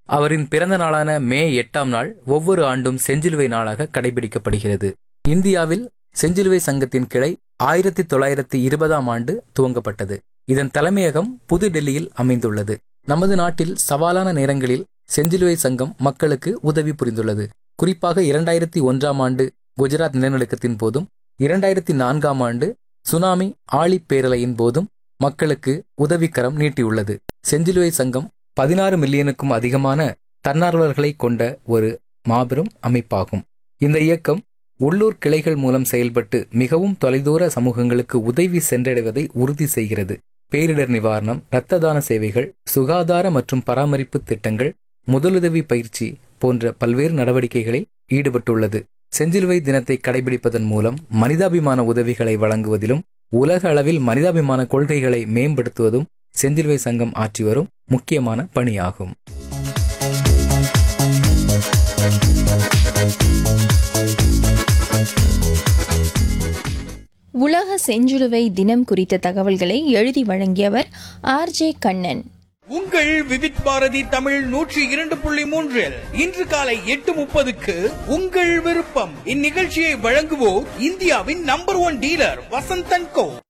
அவரின் பிறந்த நாளான மே எட்டாம் நாள் ஒவ்வொரு ஆண்டும் செஞ்சிலுவை நாளாக கடைபிடிக்கப்படுகிறது இந்தியாவில் செஞ்சிலுவை சங்கத்தின் கிளை ஆயிரத்தி தொள்ளாயிரத்தி இருபதாம் ஆண்டு துவங்கப்பட்டது இதன் தலைமையகம் புதுடெல்லியில் அமைந்துள்ளது நமது நாட்டில் சவாலான நேரங்களில் செஞ்சிலுவை சங்கம் மக்களுக்கு உதவி புரிந்துள்ளது குறிப்பாக இரண்டாயிரத்தி ஒன்றாம் ஆண்டு குஜராத் நிலநடுக்கத்தின் போதும் இரண்டாயிரத்தி நான்காம் ஆண்டு சுனாமி ஆழி பேரலையின் போதும் மக்களுக்கு உதவிக்கரம் நீட்டியுள்ளது செஞ்சிலுவை சங்கம் பதினாறு மில்லியனுக்கும் அதிகமான தன்னார்வலர்களை கொண்ட ஒரு மாபெரும் அமைப்பாகும் இந்த இயக்கம் உள்ளூர் கிளைகள் மூலம் செயல்பட்டு மிகவும் தொலைதூர சமூகங்களுக்கு உதவி சென்றடைவதை உறுதி செய்கிறது பேரிடர் நிவாரணம் இரத்த தான சேவைகள் சுகாதார மற்றும் பராமரிப்பு திட்டங்கள் முதலுதவி பயிற்சி போன்ற பல்வேறு நடவடிக்கைகளில் ஈடுபட்டுள்ளது செஞ்சிலுவை தினத்தை கடைபிடிப்பதன் மூலம் மனிதாபிமான உதவிகளை வழங்குவதிலும் உலக அளவில் மனிதாபிமான கொள்கைகளை மேம்படுத்துவதும் செஞ்சிலுவை சங்கம் ஆற்றி வரும் முக்கியமான பணியாகும் உலக செஞ்சிலுவை தினம் குறித்த தகவல்களை எழுதி வழங்கியவர் ஆர்ஜே கண்ணன் உங்கள் விவித் பாரதி தமிழ் நூற்றி இரண்டு புள்ளி மூன்றில் இன்று காலை எட்டு முப்பதுக்கு உங்கள் விருப்பம் இந்நிகழ்ச்சியை வழங்குவோர் இந்தியாவின் நம்பர் ஒன் டீலர் வசந்தன் கோ